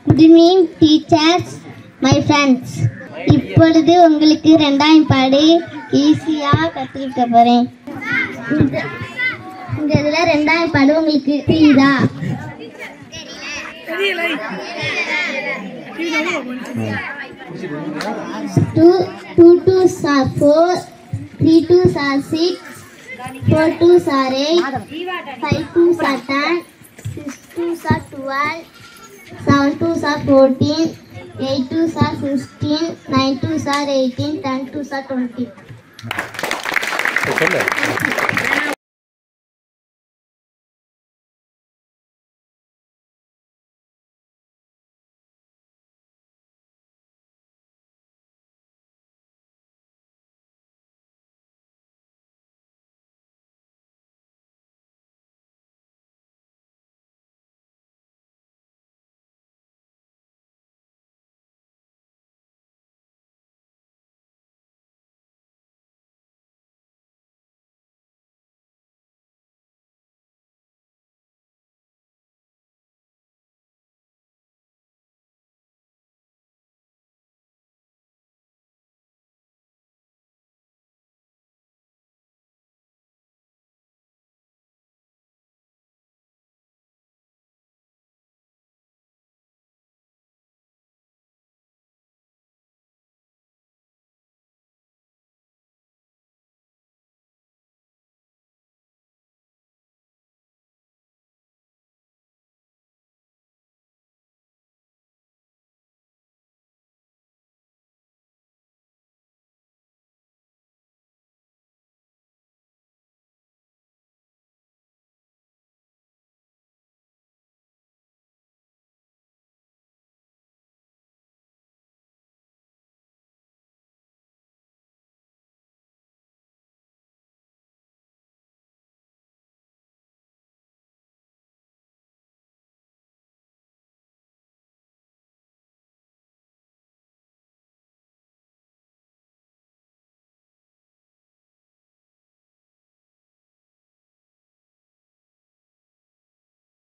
Good evening teachers my friends இப்பொழுது உங்களுக்கு ரெண்டாம் பாடு ஈஸியாக கற்றுக்க போகிறேன் இந்த இந்த இதில் ரெண்டாம் பாடு உங்களுக்கு புரியுதா two two twos are four, three twos are six, four twos are eight, five twos are ten, six twos are twelve, seven twos are fourteen, eight twos are fifteen, nine twos are eighteen, ten twos are twenty. சொல்லு